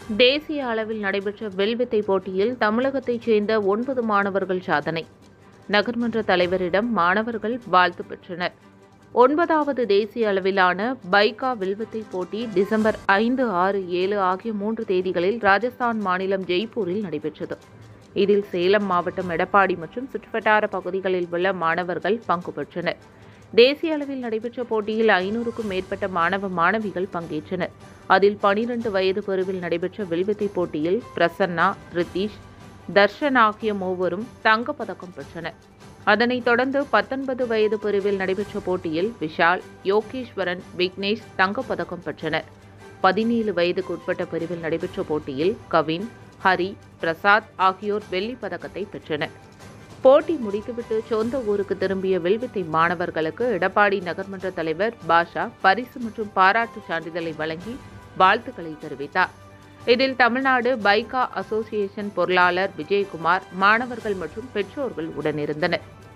தேசிய அளவில் நடைபெற்ற வில்வித்தை போட்டியில் தமிழகத்தைச் சேர்ந்த ஒன்பது மாணவர்கள் சாதனை நகர்மன்ற தலைவரிடம் மாணவர்கள் வாழ்த்து பெற்றனர் ஒன்பதாவது தேசிய அளவிலான பைகா வில்வித்தை போட்டி டிசம்பர் ஐந்து ஆறு ஏழு ஆகிய மூன்று தேதிகளில் ராஜஸ்தான் மாநிலம் ஜெய்ப்பூரில் நடைபெற்றது இதில் சேலம் மாவட்டம் எடப்பாடி மற்றும் சுற்றுவட்டார பகுதிகளில் உள்ள மாணவர்கள் பங்கு பெற்றனர் தேசிய அளவில் நடைபெற்ற போட்டியில் ஐநூறுக்கும் மேற்பட்ட மாணவ மாணவிகள் பங்கேற்றனர் அதில் பனிரெண்டு வயது பிரிவில் நடைபெற்ற வில்வித்தை போட்டியில் பிரசன்னா ரித்தீஷ் தர்ஷன் ஆகிய மூவரும் தங்கப்பதக்கம் பெற்றனர் அதனைத் தொடர்ந்து பத்தொன்பது வயது பிரிவில் நடைபெற்ற போட்டியில் விஷால் யோகேஸ்வரன் விக்னேஷ் தங்கப்பதக்கம் பெற்றனர் பதினேழு வயதுக்கு உட்பட்ட பிரிவில் நடைபெற்ற போட்டியில் கவின் ஹரி பிரசாத் ஆகியோர் வெள்ளிப் பதக்கத்தை பெற்றனர் போட்டி முடித்துவிட்டு சொந்த ஊருக்கு திரும்பிய வில்வித்தை மாணவர்களுக்கு எடப்பாடி நகர்மன்ற தலைவர் பாஷா பரிசு மற்றும் பாராட்டு சான்றிதழை வழங்கி வாழ்த்துக்களை தெரிவித்தார் இதில் தமிழ்நாடு பைகா அசோசியேஷன் பொருளாளர் விஜயகுமார் மாணவர்கள் மற்றும் பெற்றோர்கள் உடனிருந்தனர்